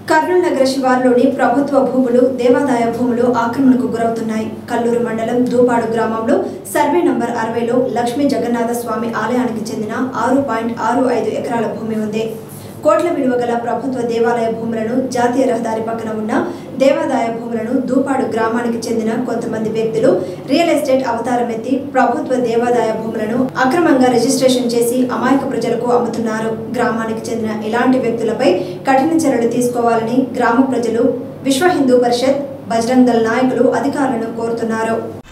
కర్నూలు నగర శివారులోని ప్రభుత్వ భూములు దేవాదాయ భూములు ఆక్రమణకు గురవుతున్నాయి కల్లూరు మండలం దూపాడు గ్రామంలో సర్వే నంబర్ అరవైలో లక్ష్మీ జగన్నాథ స్వామి ఆలయానికి చెందిన ఆరు పాయింట్ ఆరు ఐదు ఎకరాల భూమి ఉంది కోట్ల విలువ గల ప్రభుత్వ దేవాలయ భూములను జాతీయ రహదారి పక్కన ఉన్న దేవాదాయ భూములను దూపాడు గ్రామానికి చెందిన కొంతమంది వ్యక్తులు రియల్ ఎస్టేట్ అవతారం ఎత్తి ప్రభుత్వ దేవాదాయ భూములను అక్రమంగా రిజిస్ట్రేషన్ చేసి అమాయక ప్రజలకు అమ్ముతున్నారు గ్రామానికి చెందిన ఇలాంటి వ్యక్తులపై కఠిన చర్యలు తీసుకోవాలని గ్రామ ప్రజలు విశ్వ హిందూ పరిషత్ బజరంగ్ దళ్ నాయకులు అధికారులను కోరుతున్నారు